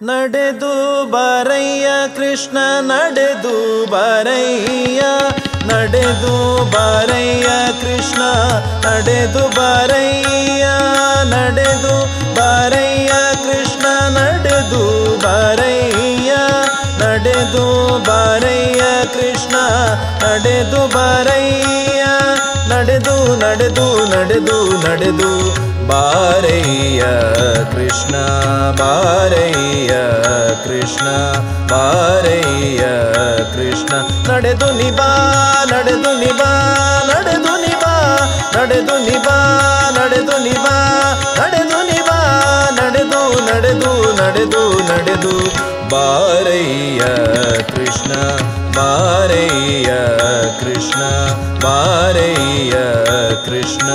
ನಡೆದು ಬರಯ್ಯ ಕೃಷ್ಣ ನಡೆದು ಬರಯ್ಯ ನಡೆದು ಬರಯ್ಯ ಕೃಷ್ಣ ನಡೆದು ಬರಯ್ಯ ನಡೆದು ಬರಯ್ಯ ಕೃಷ್ಣ ನಡೆದು ಬರಯ್ಯ ನಡೆದು ಬರಯ್ಯ ಕೃಷ್ಣ ನಡೆದು ಬರಯ್ಯ ನಡೆದು ನಡೆದು ನಡೆದು ನಡೆದು ಬಾರಯ್ಯ ಕೃಷ್ಣ ಬಾರಯ್ಯ ಕೃಷ್ಣ ಬಾರಯ್ಯ ಕೃಷ್ಣ ನಡೆದು ನಿಬಾ ನಡೆದು ನಿಬಾ ನಡೆದು ನಿಬಾ ನಡೆದು ನಿಬಾ ನಡೆದು ನಿಬಾ ನಡೆದು ನಿಬಾ ನಡೆದು ನಡೆದು ನಡೆದು ನಡೆದು ಬಾರಯ್ಯ ಕೃಷ್ಣ ಬಾರಯ್ಯ ಕೃಷ್ಣ ಬಾರಯ್ಯ ಕೃಷ್ಣ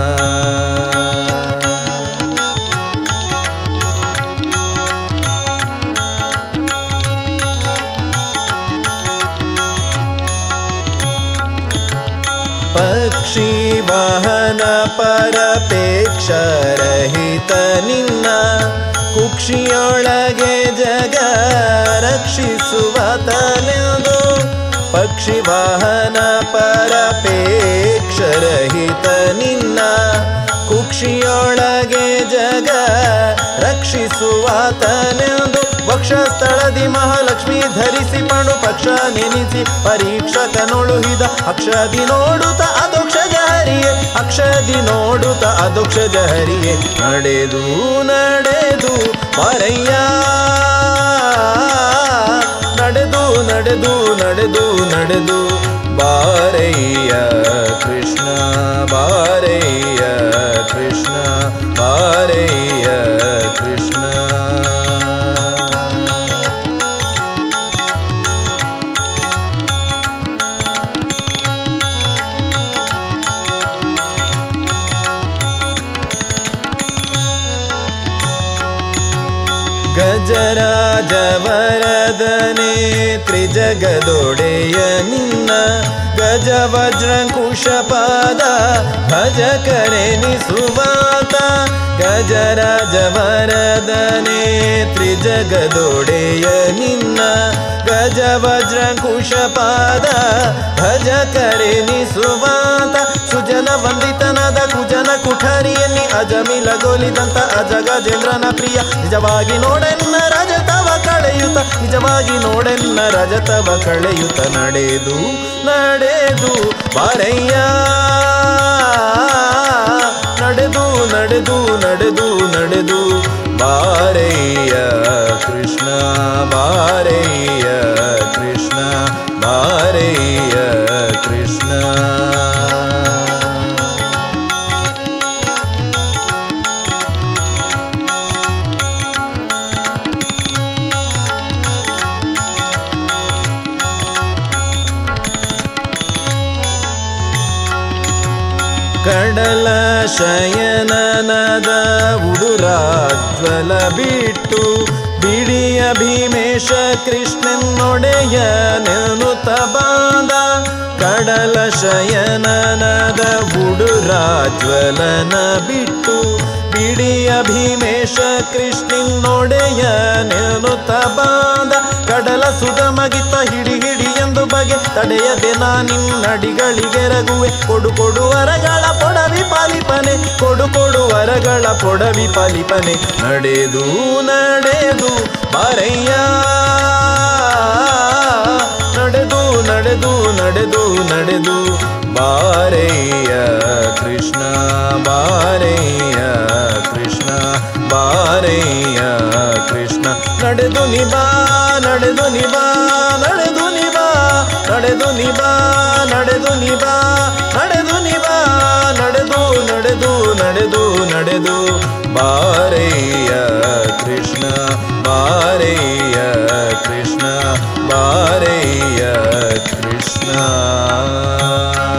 ಪಕ್ಷಿ ವಾಹನ ಪರಪೇಕ್ಷ ರಹಿತ ನಿನ್ನ ಕುಕ್ಷಿಯೊಳಗೆ ಜಗ ರಕ್ಷಿಸುವ ತಲೆದು ಪಕ್ಷಿ ವಾಹನ ಪರಪೇಕ್ಷ ರಹಿತ ನಿನ್ನ ಕುಕ್ಷಿಯೊಳಗೆ ಜಗ ರಕ್ಷಿಸುವ ತಲೆದು ವಕ್ಷಸ್ಥಳದಿ ಮಹಾಲಕ್ಷ್ಮಿ ಧರಿಸಿ ಪಣು ಪಕ್ಷ ನೆನೆಸಿ ಪರೀಕ್ಷಕನೊಳುಹಿದ ಅಕ್ಷದಿ ನೋಡುತ್ತ ಅದೋಕ್ಷಜ ಹರಿಯೇ ಅಕ್ಷದಿ ನೋಡುತ್ತ ಅದೋಕ್ಷಜ ಹರಿಯೇ ನಡೆದು ನಡೆದು ಮರಯ್ಯ ನಡೆದು ನಡೆದು ನಡೆದು ನಡೆದು ಬಾರಯ್ಯ ಕೃಷ್ಣ ಬಾರಯ್ಯ ಕೃಷ್ಣ ಬಾರಯ್ಯ ಕೃಷ್ಣ ಗಜರಾಜವರದನೆ ತ್ರಿಜಗದೊಡೆಯ ನಿನ್ನ ಗಜ ವಜ್ರಂಕುಶಪಾದ ಭಜಕರೆನಿಸುವಾತ ಗಜರಾಜವರದನೆ ತ್ರಿಜಗದೊಡೆಯ ನಿನ್ನ ಗಜ ವಜ್ರಂಕುಶಪಾದ ಭಜಕರೆನಿಸುವಾತ ಸುಜನ ವಂದಿತನಾದ ಕುಜನ ಕುಠರಿಯಲ್ಲಿ ಅಜಮಿಲಗೊಲಿದಂತ ಅಜ ಗಜೇಂದ್ರನ ಪ್ರಿಯ ನಿಜವಾಗಿ ನೋಡೆನ್ನ ರಜತವ ಕಳೆಯುತ್ತ ನಿಜವಾಗಿ ನೋಡೆನ್ನ ರಜತವ ಕಳೆಯುತ್ತ ನಡೆದು ನಡೆದು ಬಾರಯ್ಯ ನಡೆದು ನಡೆದು ನಡೆದು ನಡೆದು ಬಾರಯ್ಯ ಕೃಷ್ಣ ಬಾರಯ್ಯ ಕೃಷ್ಣ ಬಾರಯ್ಯ ಕೃಷ್ಣ ಕಡಲ ಶಯನನದ ಉಡುರಾಜ್ವಲ ಬಿಟ್ಟು ಬಿಡಿಯ ಭೀಮೇಶ ಕೃಷ್ಣನೊಡೆಯ ನೆನುತ ಬಾದ ಕಡಲ ಶಯನನದ ಉಡುರಾಜ್ವಲನ ಬಿಟ್ಟು ಬಿಡಿಯ ಭೀಮೇಶ ಕೃಷ್ಣನೊಡೆಯ ನೆನುತ ಬಾದ ಕಡಲ ಸುಗಮಗಿತ ಹಿಡಿ ಹಿಡಿ ಎಂದು ಬಗೆ ತಡೆಯದೆ ನಾನಿನ್ನಡಿಗಳಿಗೆ ರಗುವೆ ಕೊಡು ಕೊಡು ವರಗಳ ಪೊಡವಿ ಪಾಲಿಪನೆ ಕೊಡು ಕೊಡು ವರಗಳ ಪೊಡವಿ ಪಾಲಿಪನೆ ನಡೆದು ನಡೆದು ಬಾರಯ್ಯ ನಡೆದು ನಡೆದು ನಡೆದು ನಡೆದು ಬಾರಯ್ಯ ಕೃಷ್ಣ ಬಾರಯ್ಯ ಕೃಷ್ಣ ಬಾರಯ್ಯ ಕೃಷ್ಣ ನಡೆದು ನಿಬಾ ನಡೆದು ನಿಬಾ ನಡೆದು ನಿಬಾ ನಡೆದು ನಿಬಾ ನಡೆದು ನಿಬಾ ನಡೆದು ನಿಬಾ ನಡೆದು ನಡೆದು ನಡೆದು ನಡೆದು ಬಾರಯ್ಯ ಕೃಷ್ಣ ಬಾರಯ್ಯ ಕೃಷ್ಣ ಬಾರಯ್ಯ ಕೃಷ್ಣ